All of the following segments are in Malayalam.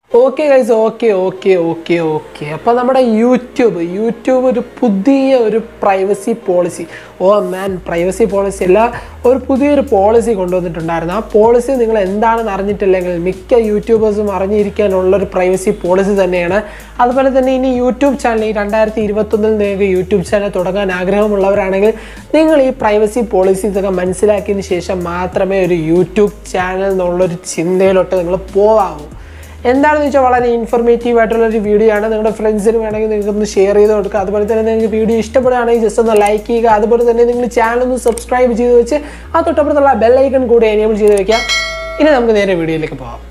okay guys okay okay okay okay അപ്പോൾ നമ്മുടെ യൂട്യൂബ് യൂട്യൂബ് ഒരു പുതിയ ഒരു privacy policy oh man privacy policy അല്ല ഒരു പുതിയൊരു പോളിസി കൊണ്ടുവന്നിട്ടുണ്ടായിരുന്നു ആ പോളിസി നിങ്ങൾ എന്താണെന്ന് അറിഞ്ഞിട്ടില്ലെങ്കിൽ മിക്ക യൂട്യൂബേഴ്സും അറിഞ്ഞിരിക്കാനുള്ളൊരു പ്രൈവസി പോളിസി തന്നെയാണ് അതുപോലെ തന്നെ ഇനി യൂട്യൂബ് ചാനൽ ഈ രണ്ടായിരത്തി ഇരുപത്തൊന്നിൽ നിങ്ങൾക്ക് യൂട്യൂബ് ചാനൽ തുടങ്ങാൻ ആഗ്രഹമുള്ളവരാണെങ്കിൽ നിങ്ങൾ ഈ പ്രൈവസി പോളിസി ഇതൊക്കെ മനസ്സിലാക്കിയതിന് ശേഷം മാത്രമേ ഒരു യൂട്യൂബ് ചാനൽ എന്നുള്ളൊരു ചിന്തയിലോട്ട് നിങ്ങൾ പോവാമൂ എന്താണെന്ന് വെച്ചാൽ വളരെ ഇൻഫർമേറ്റീവ് ആയിട്ടുള്ള ഒരു വീഡിയോ ആണ് നിങ്ങളുടെ ഫ്രണ്ട്സിന് വേണമെങ്കിൽ നിങ്ങൾക്ക് ഒന്ന് ഷെയർ ചെയ്ത് കൊടുക്കുക അതുപോലെ തന്നെ നിങ്ങൾക്ക് വീഡിയോ ഇഷ്ടപ്പെടുകയാണെങ്കിൽ ജസ്റ്റ് ഒന്ന് ലൈക്ക് ചെയ്യുക അതുപോലെ തന്നെ നിങ്ങൾ ചാനൽ ഒന്ന് സബ്സ്ക്രൈബ് ചെയ്ത് വെച്ച് ആ തൊട്ടപ്പുറത്തുള്ള ബെല്ലൈക്കൺ കൂടി എനേബിൾ ചെയ്ത് വെക്കാം ഇനി നമുക്ക് നേരെ വീഡിയോയിലേക്ക് പോകാം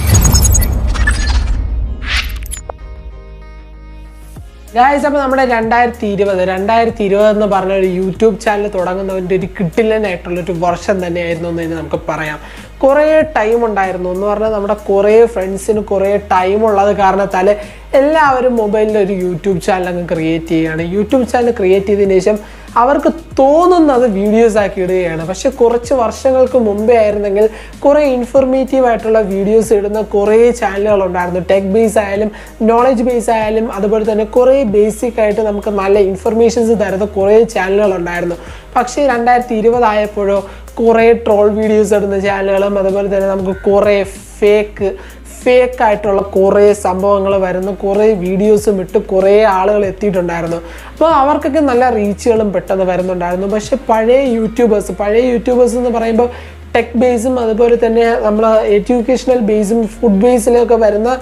ഗായ്സ് അപ്പോൾ നമ്മുടെ രണ്ടായിരത്തി ഇരുപത് രണ്ടായിരത്തി ഇരുപത് എന്ന് പറഞ്ഞ ഒരു യൂട്യൂബ് ചാനൽ തുടങ്ങുന്നതിൻ്റെ ഒരു കിട്ടില്ലനായിട്ടുള്ള ഒരു വർഷം തന്നെയായിരുന്നു എന്ന് തന്നെ നമുക്ക് പറയാം കുറേ ടൈം ഉണ്ടായിരുന്നു എന്ന് പറഞ്ഞാൽ നമ്മുടെ കുറേ ഫ്രണ്ട്സിന് കുറേ ടൈം ഉള്ളത് കാരണത്താൽ എല്ലാവരും മൊബൈലിൽ ഒരു യൂട്യൂബ് ചാനൽ അങ്ങ് ക്രിയേറ്റ് ചെയ്യുകയാണ് യൂട്യൂബ് ചാനൽ ക്രിയേറ്റ് ചെയ്തതിന് ശേഷം അവർക്ക് തോന്നുന്നത് വീഡിയോസ് ആക്കി ഇടുകയാണ് പക്ഷെ കുറച്ച് വർഷങ്ങൾക്ക് മുമ്പേ ആയിരുന്നെങ്കിൽ കുറേ ഇൻഫർമേറ്റീവ് ആയിട്ടുള്ള വീഡിയോസ് ഇടുന്ന കുറേ ചാനലുകൾ ഉണ്ടായിരുന്നു ടെക് ബേസ് ആയാലും നോളജ് ബേസ് ആയാലും അതുപോലെ തന്നെ കുറേ ബേസിക് ആയിട്ട് നമുക്ക് നല്ല ഇൻഫർമേഷൻസ് തരുന്ന കുറേ ചാനലുകൾ ഉണ്ടായിരുന്നു പക്ഷേ രണ്ടായിരത്തി ഇരുപതായപ്പോഴോ കുറേ ട്രോൾ വീഡിയോസ് ഇടുന്ന ചാനലുകളും അതുപോലെ തന്നെ നമുക്ക് കുറേ ഫേക്ക് ഫേക്ക് ആയിട്ടുള്ള കുറേ സംഭവങ്ങൾ വരുന്നു കുറേ വീഡിയോസും ഇട്ട് കുറേ ആളുകൾ എത്തിയിട്ടുണ്ടായിരുന്നു അപ്പോൾ അവർക്കൊക്കെ നല്ല റീച്ചുകളും പെട്ടെന്ന് വരുന്നുണ്ടായിരുന്നു പക്ഷെ പഴയ യൂട്യൂബേഴ്സ് പഴയ യൂട്യൂബേഴ്സ് എന്ന് പറയുമ്പോൾ ടെക് ബേസും അതുപോലെ തന്നെ നമ്മൾ എഡ്യൂക്കേഷണൽ ബേസും ഫുഡ് ബേസിലൊക്കെ വരുന്ന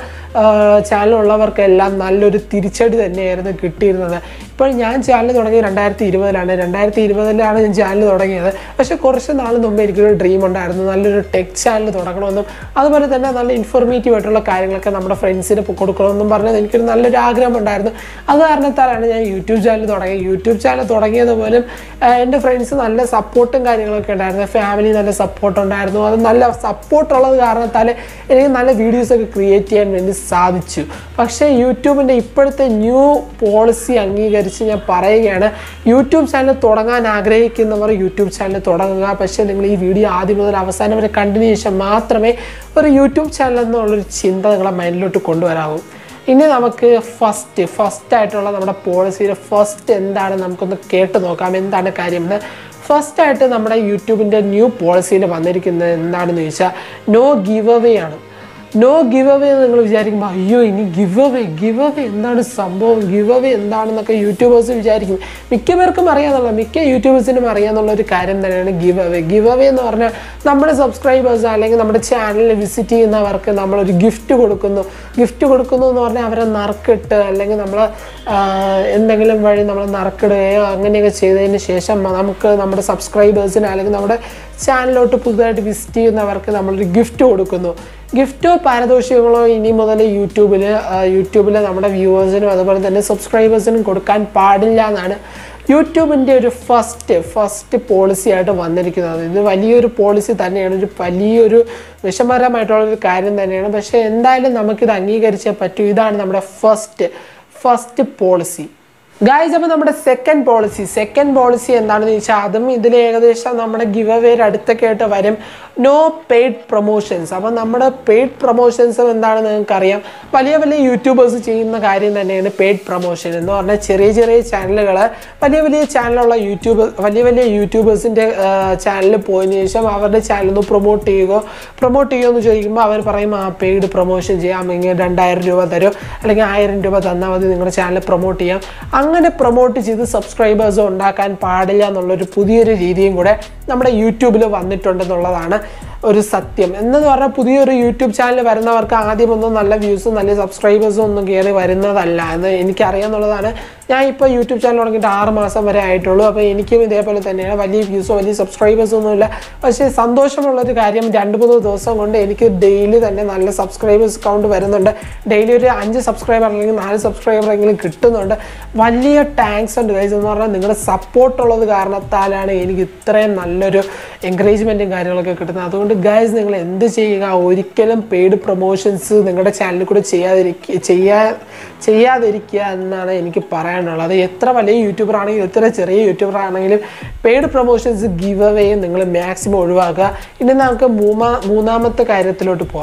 ചാനലുള്ളവർക്കെല്ലാം നല്ലൊരു തിരിച്ചടി തന്നെയായിരുന്നു കിട്ടിയിരുന്നത് ഇപ്പോൾ ഞാൻ ചാനൽ തുടങ്ങിയത് രണ്ടായിരത്തി ഇരുപതിലാണ് രണ്ടായിരത്തി ഇരുപതിലാണ് ഞാൻ ചാനൽ തുടങ്ങിയത് പക്ഷെ കുറച്ച് നാൾ മുമ്പ് എനിക്കൊരു ഡ്രീം ഉണ്ടായിരുന്നു നല്ലൊരു ടെക് ചാനൽ തുടങ്ങണമെന്നും അതുപോലെ തന്നെ നല്ല ഇൻഫോർമേറ്റീവ് ആയിട്ടുള്ള കാര്യങ്ങളൊക്കെ നമ്മുടെ ഫ്രണ്ട്സിന് കൊടുക്കണമെന്നും പറഞ്ഞത് എനിക്കൊരു നല്ലൊരു ആഗ്രഹം ഉണ്ടായിരുന്നു അത് കാരണത്താലാണ് ഞാൻ യൂട്യൂബ് ചാനൽ തുടങ്ങിയത് യൂട്യൂബ് ചാനൽ തുടങ്ങിയത് പോലും ആ, എൻ്റെ ഫ്രണ്ട്സ് നല്ല സപ്പോർട്ടും കാര്യങ്ങളൊക്കെ ഉണ്ടായിരുന്നു ഫാമിലി നല്ല സപ്പോർട്ട് ഉണ്ടായിരുന്നു അത് നല്ല സപ്പോർട്ട് ഉള്ളത് കാരണത്താൽ എനിക്ക് നല്ല വീഡിയോസ് ഒക്കെ ക്രിയേറ്റ് ചെയ്യാൻ വേണ്ടി സാധിച്ചു പക്ഷേ യൂട്യൂബിൻ്റെ ഇപ്പോഴത്തെ ന്യൂ പോളിസി അംഗീകരിച്ച് ഞാൻ പറയുകയാണ് യൂട്യൂബ് ചാനൽ തുടങ്ങാൻ ആഗ്രഹിക്കുന്നവർ യൂട്യൂബ് ചാനൽ തുടങ്ങുക പക്ഷേ നിങ്ങൾ ഈ വീഡിയോ ആദ്യം മുതൽ അവസാനം വരെ കണ്ടതിന് ശേഷം മാത്രമേ ഒരു യൂട്യൂബ് ചാനൽ എന്നുള്ളൊരു ചിന്ത നിങ്ങളെ മൈൻഡിലോട്ട് കൊണ്ടുവരാവൂ ഇനി നമുക്ക് ഫസ്റ്റ് ഫസ്റ്റ് ആയിട്ടുള്ള നമ്മുടെ പോളിസിയുടെ ഫസ്റ്റ് എന്താണ് നമുക്കൊന്ന് കേട്ട് നോക്കാം എന്താണ് കാര്യമെന്ന് ഫസ്റ്റ് ആയിട്ട് നമ്മുടെ യൂട്യൂബിൻ്റെ ന്യൂ പോളിസിയിൽ വന്നിരിക്കുന്നത് എന്താണെന്ന് ചോദിച്ചാൽ നോ ഗിവ് അവേ ആണ് നോ ഗിവ് അവേ എന്ന് നിങ്ങൾ വിചാരിക്കുമ്പോൾ അയ്യോ ഇനി ഗിവ് അവേ ഗിവ് അവേ എന്താണ് സംഭവം ഗിവ് അവേ എന്താണെന്നൊക്കെ യൂട്യൂബേഴ്സ് വിചാരിക്കും മിക്ക പേർക്കും അറിയാന്നുള്ള മിക്ക യൂട്യൂബേഴ്സിനും അറിയാന്നുള്ള ഒരു കാര്യം തന്നെയാണ് ഗിവ് അവേ ഗിവ് അവേ എന്ന് പറഞ്ഞാൽ നമ്മുടെ സബ്സ്ക്രൈബേഴ്സ് അല്ലെങ്കിൽ നമ്മുടെ ചാനലിൽ വിസിറ്റ് ചെയ്യുന്നവർക്ക് നമ്മളൊരു ഗിഫ്റ്റ് കൊടുക്കുന്നു ഗിഫ്റ്റ് കൊടുക്കുന്നു എന്ന് പറഞ്ഞാൽ അവരെ നറുക്കിട്ട് അല്ലെങ്കിൽ നമ്മൾ എന്തെങ്കിലും വഴി നമ്മൾ നറുക്കിടുകയോ അങ്ങനെയൊക്കെ ചെയ്തതിന് ശേഷം നമുക്ക് നമ്മുടെ സബ്സ്ക്രൈബേഴ്സിന് അല്ലെങ്കിൽ നമ്മുടെ ചാനലിലോട്ട് പുതുതായിട്ട് വിസിറ്റ് ചെയ്യുന്നവർക്ക് നമ്മളൊരു ഗിഫ്റ്റ് കൊടുക്കുന്നു ഗിഫ്റ്റോ പാരിതോഷികങ്ങളോ ഇനി മുതൽ യൂട്യൂബിൽ യൂട്യൂബിൽ നമ്മുടെ വ്യൂവേഴ്സിനും അതുപോലെ തന്നെ സബ്സ്ക്രൈബേഴ്സിനും കൊടുക്കാൻ പാടില്ല എന്നാണ് യൂട്യൂബിൻ്റെ ഒരു ഫസ്റ്റ് ഫസ്റ്റ് പോളിസി ആയിട്ട് വന്നിരിക്കുന്നത് ഇത് വലിയൊരു പോളിസി തന്നെയാണ് ഒരു വലിയൊരു വിഷമകരമായിട്ടുള്ളൊരു കാര്യം തന്നെയാണ് പക്ഷേ എന്തായാലും നമുക്കിത് അംഗീകരിച്ചേ പറ്റൂ ഇതാണ് നമ്മുടെ ഫസ്റ്റ് ഫസ്റ്റ് പോളിസി ഗായ്സ് അപ്പോൾ നമ്മുടെ സെക്കൻഡ് പോളിസി സെക്കൻഡ് പോളിസി എന്താണെന്ന് ചോദിച്ചാൽ അതും ഇതിൽ ഏകദേശം നമ്മുടെ ഗിവ് അവേയുടെ അടുത്തൊക്കെ ആയിട്ട് വരും നോ പെയ്ഡ് പ്രൊമോഷൻസ് അപ്പോൾ നമ്മുടെ പെയ്ഡ് പ്രൊമോഷൻസ് എന്താണെന്ന് നിങ്ങൾക്കറിയാം വലിയ വലിയ യൂട്യൂബേഴ്സ് ചെയ്യുന്ന കാര്യം തന്നെയാണ് പെയ്ഡ് പ്രൊമോഷൻ എന്ന് പറഞ്ഞാൽ ചെറിയ ചെറിയ ചാനലുകൾ വലിയ വലിയ ചാനലുള്ള യൂട്യൂബ് വലിയ വലിയ യൂട്യൂബേഴ്സിൻ്റെ ചാനലിൽ പോയതിനു ശേഷം അവരുടെ ചാനൽ ഒന്ന് പ്രൊമോട്ട് ചെയ്യുകയോ പ്രൊമോട്ട് ചെയ്യുമോ എന്ന് ചോദിക്കുമ്പോൾ അവർ പറയും ആ പെയ്ഡ് പ്രൊമോഷൻ ചെയ്യാം ഇങ്ങനെ രണ്ടായിരം രൂപ തരും അല്ലെങ്കിൽ ആയിരം രൂപ തന്നാൽ മതി നിങ്ങളുടെ ചാനൽ പ്രൊമോട്ട് ചെയ്യാം അങ്ങനെ പ്രൊമോട്ട് ചെയ്ത് സബ്സ്ക്രൈബേഴ്സ് ഉണ്ടാക്കാൻ പാടില്ല എന്നുള്ളൊരു പുതിയൊരു രീതിയും കൂടെ നമ്മുടെ യൂട്യൂബിൽ വന്നിട്ടുണ്ടെന്നുള്ളതാണ് ഒരു സത്യം എന്നു പറഞ്ഞാൽ പുതിയൊരു യൂട്യൂബ് ചാനൽ വരുന്നവർക്ക് ആദ്യമൊന്നും നല്ല വ്യൂസും നല്ല സബ്സ്ക്രൈബേഴ്സും ഒന്നും കയറി വരുന്നതല്ല എന്ന് എനിക്കറിയാമെന്നുള്ളതാണ് ഞാൻ ഇപ്പോൾ യൂട്യൂബ് ചാനൽ തുടങ്ങിയിട്ട് ആറ് മാസം വരെ ആയിട്ടുള്ളൂ അപ്പോൾ എനിക്കും ഇതേപോലെ തന്നെയാണ് വലിയ വ്യൂസോ വലിയ സബ്സ്ക്രൈബേഴ്സോ ഒന്നുമില്ല പക്ഷേ സന്തോഷമുള്ളൊരു കാര്യം രണ്ട് മൂന്ന് ദിവസം കൊണ്ട് എനിക്ക് ഡെയിലി തന്നെ നല്ല സബ്സ്ക്രൈബേഴ്സ് കൗണ്ട് വരുന്നുണ്ട് ഡെയിലി ഒരു അഞ്ച് സബ്സ്ക്രൈബർ അല്ലെങ്കിൽ നാല് സബ്സ്ക്രൈബർ എങ്കിലും കിട്ടുന്നുണ്ട് വലിയ താങ്ക്സ് ഉണ്ട് ഗൈസ് എന്ന് പറഞ്ഞാൽ നിങ്ങളുടെ സപ്പോർട്ട് ഉള്ളത് കാരണത്താലാണ് എനിക്ക് ഇത്രയും നല്ലൊരു എൻകറേജ്മെൻറ്റും കാര്യങ്ങളൊക്കെ കിട്ടുന്നത് അതുകൊണ്ട് ഗൈസ് നിങ്ങൾ എന്ത് ചെയ്യുക ഒരിക്കലും പെയ്ഡ് പ്രൊമോഷൻസ് നിങ്ങളുടെ ചാനലിൽ കൂടെ ചെയ്യാതിരിക്കുക ചെയ്യാ ചെയ്യാതിരിക്കുക എന്നാണ് എനിക്ക് പറയാനുള്ളത് എത്ര വലിയ യൂട്യൂബർ ആണെങ്കിലും എത്ര ചെറിയ യൂട്യൂബർ ആണെങ്കിലും പെയ്ഡ് പ്രൊമോഷൻസ് ഗിവ് അവേ നിങ്ങൾ മാക്സിമം ഒഴിവാക്കുക ഇനി നമുക്ക് മൂന്നാ മൂന്നാമത്തെ കാര്യത്തിലോട്ട് പോകാം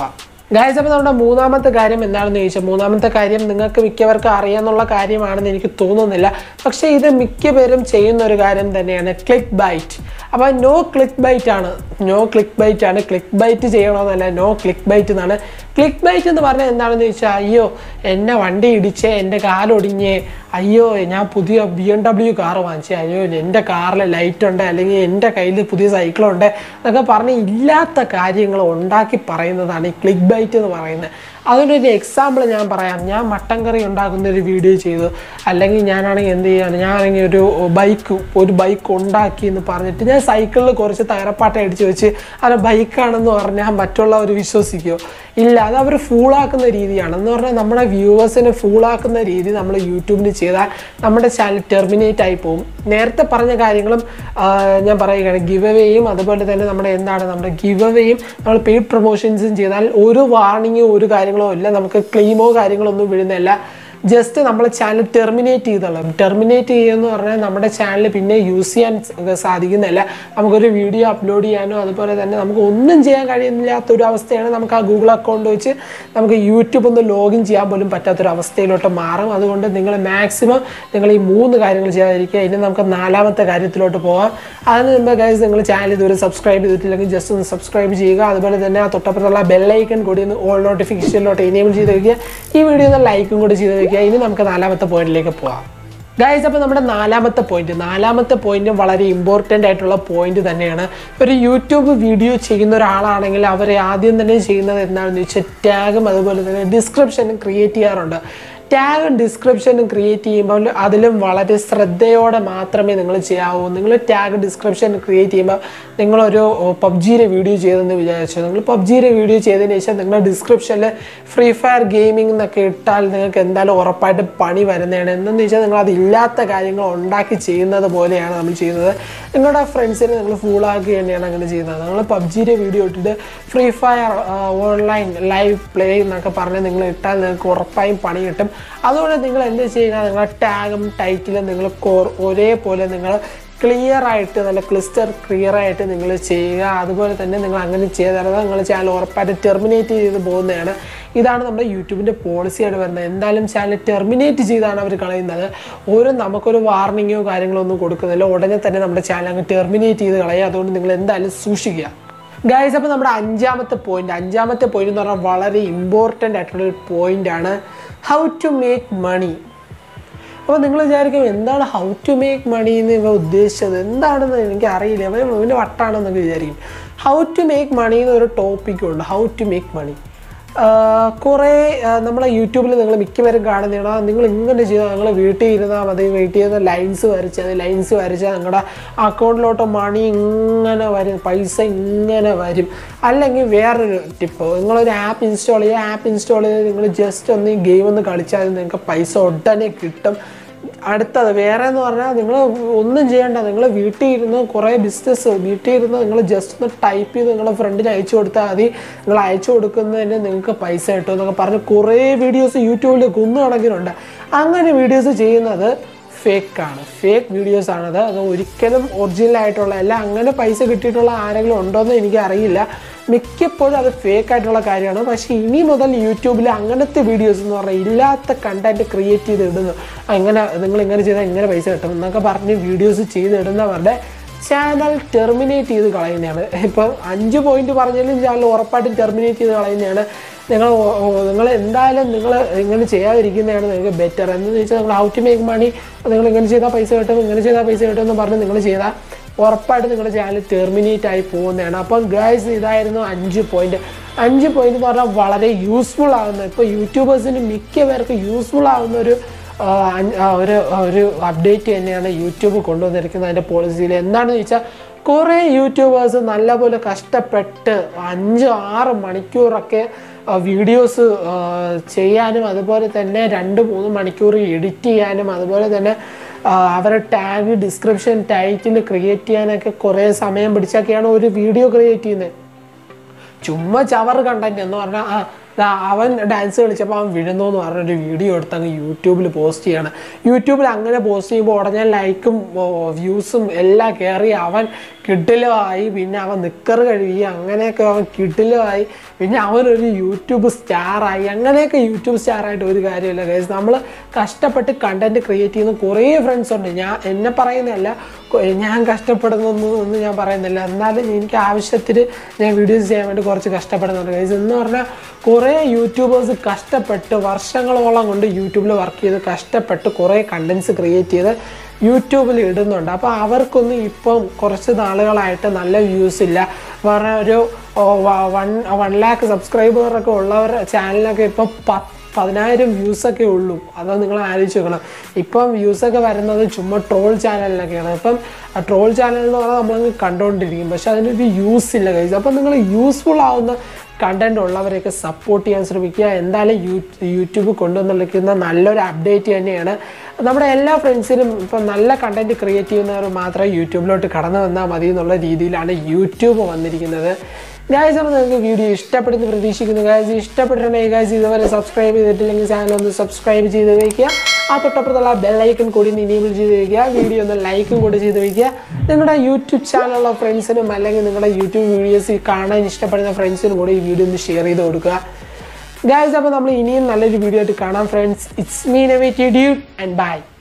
ഗായ്സ് അപ്പോൾ നമ്മുടെ മൂന്നാമത്തെ കാര്യം എന്താണെന്ന് ചോദിച്ചാൽ മൂന്നാമത്തെ കാര്യം നിങ്ങൾക്ക് മിക്കവർക്കും അറിയാന്നുള്ള കാര്യമാണെന്ന് എനിക്ക് തോന്നുന്നില്ല പക്ഷേ ഇത് മിക്ക പേരും ചെയ്യുന്ന ഒരു കാര്യം തന്നെയാണ് ക്ലിക്ക് ബൈറ്റ് അപ്പോൾ നോ ക്ലിക്ക് ബൈറ്റ് ആണ് നോ ക്ലിക്ക് ബൈറ്റ് ആണ് ക്ലിക്ക് ബൈറ്റ് ചെയ്യണമെന്നല്ല നോ ക്ലിക്ക് ബൈറ്റ് എന്നാണ് ക്ലിക്ക് ബൈറ്റ് എന്ന് പറഞ്ഞാൽ എന്താണെന്ന് ചോദിച്ചാൽ അയ്യോ എന്നെ വണ്ടി ഇടിച്ചേ എൻ്റെ കാലൊടിഞ്ഞേ അയ്യോ ഞാൻ പുതിയ ബി എം ഡബ്ല്യു കാർ വാങ്ങിച്ചേ അയ്യോ എൻ്റെ കാറിൽ ലൈറ്റ് ഉണ്ട് അല്ലെങ്കിൽ എൻ്റെ കയ്യിൽ പുതിയ സൈക്കിളുണ്ട് എന്നൊക്കെ പറഞ്ഞ് ഇല്ലാത്ത കാര്യങ്ങൾ ഉണ്ടാക്കി പറയുന്നതാണ് ഈ ക്ലിക്ക് ബൈറ്റ് എന്ന് പറയുന്നത് അതിനൊരു എക്സാമ്പിൾ ഞാൻ പറയാം ഞാൻ മട്ടൻ കറി ഉണ്ടാക്കുന്ന ഒരു വീഡിയോ ചെയ്തു അല്ലെങ്കിൽ ഞാനാണെങ്കിൽ എന്ത് ചെയ്യാണ് ഞാനാണെങ്കിൽ ഒരു ബൈക്ക് ഒരു ബൈക്ക് ഉണ്ടാക്കി എന്ന് പറഞ്ഞിട്ട് ഞാൻ സൈക്കിളിൽ കുറച്ച് തകരപ്പാട്ട അടിച്ച് വെച്ച് അത് ബൈക്കാണെന്ന് പറഞ്ഞാൽ മറ്റുള്ളവർ വിശ്വസിക്കുമോ ഇല്ല അത് അവർ ഫൂളാക്കുന്ന രീതിയാണ് എന്ന് പറഞ്ഞാൽ നമ്മുടെ വ്യൂവേഴ്സിനെ ഫൂളാക്കുന്ന രീതി നമ്മൾ യൂട്യൂബിൽ ചെയ്താൽ നമ്മുടെ ചാനൽ ടെർമിനേറ്റ് ആയി പോകും നേരത്തെ പറഞ്ഞ കാര്യങ്ങളും ആ, ഞാൻ പറയുകയാണ് ഗിവ് അവേയും അതുപോലെ തന്നെ നമ്മുടെ എന്താണ് നമ്മുടെ ഗിവ് അവേയും നമ്മൾ പെയ്ഡ് പ്രൊമോഷൻസും ചെയ്താൽ ഒരു വാർണിങ്ങോ ഒരു കാര്യങ്ങളോ ഇല്ല നമുക്ക് ക്ലെയിമോ കാര്യങ്ങളോ ഒന്നും വീഴുന്നില്ല ജസ്റ്റ് നമ്മൾ ചാനൽ ടെർമിനേറ്റ് ചെയ്തോളാം ടെർമിനേറ്റ് ചെയ്യുമെന്ന് പറഞ്ഞാൽ നമ്മുടെ ചാനൽ പിന്നെ യൂസ് ചെയ്യാൻ സ- സാധിക്കുന്നില്ല നമുക്കൊരു വീഡിയോ അപ്ലോഡ് ചെയ്യാനോ അതുപോലെ തന്നെ നമുക്ക് ഒന്നും ചെയ്യാൻ കഴിയുന്നില്ലാത്തൊരു അവസ്ഥയാണ് നമുക്ക് ആ ഗൂഗിൾ അക്കൗണ്ട് വെച്ച് നമുക്ക് യൂട്യൂബ് ഒന്ന് ലോഗിൻ ചെയ്യാൻ പോലും പറ്റാത്തൊരു അവസ്ഥയിലോട്ട് മാറും അതുകൊണ്ട് നിങ്ങൾ മാക്സിമം നിങ്ങൾ ഈ മൂന്ന് കാര്യങ്ങൾ ചെയ്യാതിരിക്കുക ഇനി നമുക്ക് നാലാമത്തെ കാര്യത്തിലോട്ട് പോകാം അതിന് മുമ്പ് ഗൈസ് നിങ്ങൾ ചാനൽ ഇതുവരെ സബ്സ്ക്രൈബ് ചെയ്തിട്ടില്ലെങ്കിൽ ജസ്റ്റ് ഒന്ന് സബ്സ്ക്രൈബ് ചെയ്യുക അതുപോലെ തന്നെ ആ തൊട്ടപ്പുറത്തുള്ള ബെല്ലൈക്കൺ കൂടി ഒന്ന് ഓൾ നോട്ടിഫിക്കേഷനിലോട്ട് എനേബിൾ ചെയ്ത് വയ്ക്കുക ഈ വീഡിയോ ഒന്ന് ലൈക്കും കൂടി ചെയ്ത് വയ്ക്കുക ഇനി നമുക്ക് നാലാമത്തെ പോയിന്റിലേക്ക് പോകാം ഗൈസ് അപ്പോൾ നമ്മുടെ നാലാമത്തെ പോയിന്റ് നാലാമത്തെ പോയിന്റ് വളരെ ഇമ്പോർട്ടൻ്റ് ആയിട്ടുള്ള പോയിന്റ് തന്നെയാണ് ഒരു യൂട്യൂബ് വീഡിയോ ചെയ്യുന്ന ഒരാളാണെങ്കിൽ അവർ ആദ്യം തന്നെ ചെയ്യുന്നത് എന്താണെന്ന് വെച്ചാൽ ടാഗും അതുപോലെ തന്നെ ഡിസ്ക്രിപ്ഷനും ക്രിയേറ്റ് ചെയ്യാറുണ്ട് ടാഗും ഡിസ്ക്രിപ്ഷനും ക്രിയേറ്റ് ചെയ്യുമ്പോൾ അതിലും വളരെ ശ്രദ്ധയോടെ മാത്രമേ നിങ്ങൾ ചെയ്യാവൂ നിങ്ങൾ ടാഗ് ഡിസ്ക്രിപ്ഷൻ ക്രിയേറ്റ് ചെയ്യുമ്പോൾ നിങ്ങളൊരു പബ്ജിയുടെ വീഡിയോ ചെയ്തെന്ന് വിചാരിച്ചു നിങ്ങൾ പബ്ജിയുടെ വീഡിയോ ചെയ്തതിന് ശേഷം നിങ്ങളുടെ ഡിസ്ക്രിപ്ഷനിൽ ഫ്രീ ഫയർ ഗെയിമിംഗ് എന്നൊക്കെ ഇട്ടാൽ നിങ്ങൾക്ക് എന്തായാലും ഉറപ്പായിട്ട് പണി വരുന്നതാണ് എന്തെന്ന് വെച്ചാൽ നിങ്ങൾ അതില്ലാത്ത കാര്യങ്ങൾ ഉണ്ടാക്കി ചെയ്യുന്നത് പോലെയാണ് നമ്മൾ ചെയ്യുന്നത് നിങ്ങളുടെ ഫ്രണ്ട്സിനെ നിങ്ങൾ ഫൂളാക്കി തന്നെയാണ് അങ്ങനെ ചെയ്യുന്നത് നിങ്ങൾ പബ്ജിയുടെ വീഡിയോ ഇട്ടിട്ട് free fire online live play എന്നൊക്കെ പറഞ്ഞ് നിങ്ങൾ ഇട്ടാൽ നിങ്ങൾക്ക് ഉറപ്പായും പണി കിട്ടും അതുകൊണ്ട് നിങ്ങൾ എന്ത് ചെയ്യുക നിങ്ങളുടെ ടാഗും ടൈറ്റിലും നിങ്ങൾ കോർ ഒരേപോലെ നിങ്ങൾ ക്ലിയർ ആയിട്ട് നല്ല ക്ലിസ്റ്റർ ക്ലിയർ ആയിട്ട് നിങ്ങൾ ചെയ്യുക അതുപോലെ തന്നെ നിങ്ങൾ അങ്ങനെ ചെയ്താൽ നിങ്ങൾ ചാനൽ ഉറപ്പായിട്ട് ടെർമിനേറ്റ് ചെയ്ത് പോകുന്നതാണ് ഇതാണ് നമ്മുടെ യൂട്യൂബിൻ്റെ പോളിസിയായിട്ട് വരുന്നത് എന്തായാലും ചാനൽ ടെർമിനേറ്റ് ചെയ്താണ് അവർ കളയുന്നത് ഒരു നമുക്കൊരു വാർണിങ്ങോ കാര്യങ്ങളോ ഒന്നും കൊടുക്കുന്നില്ല ഉടനെ തന്നെ നമ്മുടെ ചാനൽ അങ്ങ് ടെർമിനേറ്റ് ചെയ്ത് കളയുക അതുകൊണ്ട് നിങ്ങൾ എന്തായാലും സൂക്ഷിക്കുക ഗൈസ് അപ്പോൾ നമ്മുടെ അഞ്ചാമത്തെ പോയിന്റ് അഞ്ചാമത്തെ പോയിന്റ് എന്ന് പറഞ്ഞാൽ വളരെ ഇമ്പോർട്ടൻ്റ് ആയിട്ടുള്ള ഒരു പോയിന്റ് ആണ് ഹൗ ടു മേക്ക് മണി അപ്പോൾ നിങ്ങൾ വിചാരിക്കും എന്താണ് ഹൗ ടു മേക്ക് മണി എന്ന് ഇവ ഉദ്ദേശിച്ചത് എന്താണെന്ന് എനിക്ക് അറിയില്ല അവൻ ഇവൻ്റെ വട്ടാണെന്നൊക്കെ വിചാരിക്കും ഹൗ ടു മേക്ക് മണി എന്നൊരു ടോപ്പിക്കുണ്ട് ഹൗ ടു മേക്ക് മണി കുറേ ആ, നമ്മളെ യൂട്യൂബിൽ നിങ്ങൾ മിക്കവരും കാണുന്നതാണ് നിങ്ങൾ ഇങ്ങനെ ചെയ്താൽ നിങ്ങൾ വീട്ടിൽ ഇരുന്നാൽ മതി വീട്ടിൽ ഇരുന്ന് ലൈൻസ് വരച്ച് അത് ലൈൻസ് വരച്ചാൽ നിങ്ങളുടെ അക്കൗണ്ടിലോട്ട് മണി ഇങ്ങനെ വരും പൈസ ഇങ്ങനെ വരും അല്ലെങ്കിൽ വേറൊരു ടിപ്പ് നിങ്ങളൊരു ആപ്പ് ഇൻസ്റ്റാൾ ചെയ്യുക ആപ്പ് ഇൻസ്റ്റാൾ ചെയ്ത് നിങ്ങൾ ജസ്റ്റ് ഒന്ന് ഈ ഗെയിം ഒന്ന് കളിച്ചാൽ നിങ്ങൾക്ക് പൈസ ഉടനെ കിട്ടും അടുത്തത് വേറെ എന്ന് പറഞ്ഞാൽ നിങ്ങൾ ഒന്നും ചെയ്യണ്ട നിങ്ങൾ വീട്ടിൽ ഇരുന്ന് കുറേ ബിസിനസ് വീട്ടിൽ ഇരുന്ന് നിങ്ങൾ ജസ്റ്റ് ഒന്ന് ടൈപ്പ് ചെയ്ത് നിങ്ങളുടെ ഫ്രണ്ടിന് അയച്ചു കൊടുത്താൽ മതി നിങ്ങൾ അയച്ചു കൊടുക്കുന്നതിന് നിങ്ങൾക്ക് പൈസ കിട്ടും എന്നൊക്കെ പറഞ്ഞ് കുറേ വീഡിയോസ് യൂട്യൂബിൽ കുന്നു കണക്കിനുണ്ട് അങ്ങനെ വീഡിയോസ് ചെയ്യുന്നത് ഫേക്കാണ് ഫേക്ക് വീഡിയോസ് ആണത് അത് ഒരിക്കലും ഒറിജിനൽ ആയിട്ടുള്ള അല്ല അങ്ങനെ പൈസ കിട്ടിയിട്ടുള്ള ആരെങ്കിലും ഉണ്ടോ എന്ന് എനിക്ക് അറിയില്ല മിക്കപ്പോഴും അത് ഫേക്ക് ആയിട്ടുള്ള കാര്യമാണ് പക്ഷേ ഇനി മുതൽ യൂട്യൂബിൽ അങ്ങനത്തെ വീഡിയോസ് എന്ന് പറഞ്ഞാൽ ഇല്ലാത്ത കണ്ടന്റ് ക്രിയേറ്റ് ചെയ്ത് ഇടുന്നു അങ്ങനെ നിങ്ങൾ ഇങ്ങനെ ചെയ്താൽ ഇങ്ങനെ പൈസ കിട്ടും എന്നൊക്കെ പറഞ്ഞ് വീഡിയോസ് ചെയ്തിടുന്നവരുടെ ചാനൽ ടെർമിനേറ്റ് ചെയ്ത് കളയുന്നതാണ് ഇപ്പം അഞ്ച് പോയിന്റ് പറഞ്ഞാലും ചാനൽ ഉറപ്പായിട്ടും ടെർമിനേറ്റ് ചെയ്ത് കളയുന്നതാണ് നിങ്ങൾ നിങ്ങൾ എന്തായാലും നിങ്ങൾ ഇങ്ങനെ ചെയ്യാതിരിക്കുന്നതാണ് നിങ്ങൾക്ക് ബെറ്റർ എന്ന് വെച്ചാൽ നിങ്ങൾ ഹൗ ടു മേക്ക് മണി നിങ്ങൾ ഇങ്ങനെ ചെയ്താൽ പൈസ കിട്ടും ഇങ്ങനെ ചെയ്താൽ പൈസ കിട്ടും എന്ന് പറഞ്ഞ് നിങ്ങൾ ചെയ്താൽ ഉറപ്പായിട്ട് നിങ്ങളുടെ ചാനൽ ടെർമിനേറ്റ് ആയി പോകുന്നതാണ് അപ്പം ഗൈസ് ഇതായിരുന്നു അഞ്ച് പോയിന്റ് അഞ്ച് പോയിന്റ് എന്ന് പറഞ്ഞാൽ വളരെ യൂസ്ഫുൾ ആകുന്ന ഇപ്പോൾ യൂട്യൂബേഴ്സിന് മിക്ക പേർക്ക് യൂസ്ഫുൾ ആവുന്ന ഒരു ആ, അഞ്ച്- ആ, ഒരു ഒരു അപ്ഡേറ്റ് തന്നെയാണ് യൂട്യൂബ് കൊണ്ടുവന്നിരിക്കുന്നത് അതിൻ്റെ പോളിസിയിൽ എന്താണെന്ന് ചോദിച്ചാൽ കുറേ യൂട്യൂബേഴ്സ് നല്ലപോലെ കഷ്ടപ്പെട്ട് അഞ്ച് ആറ് മണിക്കൂറൊക്കെ വീഡിയോസ് ചെയ്യാനും അതുപോലെ തന്നെ രണ്ട് മൂന്ന് മണിക്കൂർ എഡിറ്റ് ചെയ്യാനും അതുപോലെ തന്നെ ആ, അവരുടെ ടാഗ് ഡിസ്ക്രിപ്ഷൻ ടൈറ്റിൽ ക്രിയേറ്റ് ചെയ്യാനൊക്കെ കുറേ സമയം പിടിച്ചൊക്കെയാണ് ഒരു വീഡിയോ ക്രിയേറ്റ് ചെയ്യുന്നത് ചുമ്മാ ചവർ കണ്ടന്റ് എന്ന് പറഞ്ഞാൽ ആ ദാ അവൻ ഡാൻസ് കളിച്ചപ്പോൾ അവൻ വിഴുന്നു എന്ന് പറഞ്ഞൊരു വീഡിയോ എടുത്ത് അങ്ങ് യൂട്യൂബിൽ പോസ്റ്റ് ചെയ്യാണ് യൂട്യൂബിൽ അങ്ങനെ പോസ്റ്റ് ചെയ്യുമ്പോൾ ഉടനെ ലൈക്കും വ്യൂസും എല്ലാം കയറി അവൻ കിഡിലുമായി പിന്നെ അവൻ നിക്കർ കഴുകി അങ്ങനെയൊക്കെ അവൻ കിഡിലുമായി പിന്നെ അവനൊരു യൂട്യൂബ് സ്റ്റാറായി അങ്ങനെയൊക്കെ യൂട്യൂബ് സ്റ്റാറായിട്ട് ഒരു കാര്യമില്ല ഗൈസ് നമ്മൾ കഷ്ടപ്പെട്ട് കണ്ടന്റ് ക്രിയേറ്റ് ചെയ്യുന്ന കുറേ ഫ്രണ്ട്സ് ഉണ്ട് ഞാൻ എന്നെ പറയുന്നതല്ല കൊ- ഞാൻ കഷ്ടപ്പെടുന്നൊന്നും ഒന്നും ഞാൻ പറയുന്നില്ല എന്നാലും എനിക്ക് ആവശ്യത്തിന് ഞാൻ വീഡിയോസ് ചെയ്യാൻ വേണ്ടി കുറച്ച് കഷ്ടപ്പെടുന്നുണ്ട് ഗൈസ് എന്ന് പറഞ്ഞാൽ കുറേ യൂട്യൂബേഴ്സ് കഷ്ടപ്പെട്ട് വർഷങ്ങളോളം കൊണ്ട് യൂട്യൂബിൽ വർക്ക് ചെയ്ത് കഷ്ടപ്പെട്ട് കുറേ കണ്ടൻസ് ക്രിയേറ്റ് ചെയ്ത് യൂട്യൂബിൽ ഇടുന്നുണ്ട് അപ്പോൾ അവർക്കൊന്നും ഇപ്പം കുറച്ച് നാളുകളായിട്ട് നല്ല വ്യൂസ് ഇല്ല പറഞ്ഞാൽ ഒരു വൺ വൺ ലാക്ക് സബ്സ്ക്രൈബറൊക്കെ ഉള്ളവർ ചാനലിനൊക്കെ ഇപ്പം പത്ത് പതിനായിരം വ്യൂസൊക്കെ ഉള്ളൂ അത് നിങ്ങൾ ആലോചിച്ച് നോക്കണം ഇപ്പം വ്യൂസൊക്കെ വരുന്നത് ചുമ്മാ ട്രോൾ ചാനലിനൊക്കെയാണ് ഇപ്പം ട്രോൾ ചാനൽ എന്ന് പറഞ്ഞാൽ നമ്മളങ്ങ് കണ്ടുകൊണ്ടിരിക്കും പക്ഷെ അതിനൊരു യൂസ് ഇല്ല കഴിച്ചു അപ്പം നിങ്ങൾ യൂസ്ഫുൾ ആവുന്ന കണ്ടന്റ് ഉള്ളവരെയൊക്കെ സപ്പോർട്ട് ചെയ്യാൻ ശ്രമിക്കുക എന്തായാലും യൂ യൂട്യൂബ് കൊണ്ടുവന്നിരിക്കുന്ന നല്ലൊരു അപ്ഡേറ്റ് തന്നെയാണ് നമ്മുടെ എല്ലാ ഫ്രണ്ട്സിനും ഇപ്പം നല്ല കണ്ടന്റ് ക്രിയേറ്റ് ചെയ്യുന്നവർ മാത്രമേ യൂട്യൂബിലോട്ട് കടന്നു വന്നാൽ മതി എന്നുള്ള രീതിയിലാണ് യൂട്യൂബ് വന്നിരിക്കുന്നത് ഗായ്സ് അപ്പോൾ നിങ്ങൾക്ക് വീഡിയോ ഇഷ്ടപ്പെടുന്നു പ്രതീക്ഷിക്കുന്നു ഗായ്സ് ഇഷ്ടപ്പെട്ടിട്ടുണ്ടെങ്കിൽ ഗായ്സ് ഇതുവരെ സബ്സ്ക്രൈബ് ചെയ്തിട്ടില്ലെങ്കിൽ ചാനൽ ഒന്ന് സബ്സ്ക്രൈബ് ചെയ്ത് വയ്ക്കുക ആ തൊട്ടപ്പുറത്തുള്ള ബെല്ലൈക്കൺ കൂടി ഒന്ന് ഇനേബിൾ ചെയ്ത് വയ്ക്കുക വീഡിയോ ഒന്ന് ലൈക്കും കൂടി ചെയ്ത് വയ്ക്കുക നിങ്ങളുടെ യൂട്യൂബ് ചാനലുള്ള ഫ്രണ്ട്സിനും അല്ലെങ്കിൽ നിങ്ങളുടെ യൂട്യൂബ് വീഡിയോസ് കാണാൻ ഇഷ്ടപ്പെടുന്ന ഫ്രണ്ട്സിനും കൂടി ഈ വീഡിയോ ഒന്ന് ഷെയർ ചെയ്ത് കൊടുക്കുക ഗായ്സ് അപ്പോൾ നമ്മൾ ഇനിയും നല്ലൊരു വീഡിയോ ആയിട്ട് കാണാം ഫ്രണ്ട്സ് ഇറ്റ്സ് മീ നെവേറ്റ് ഡ്യൂട്ട് ആൻഡ് ബൈ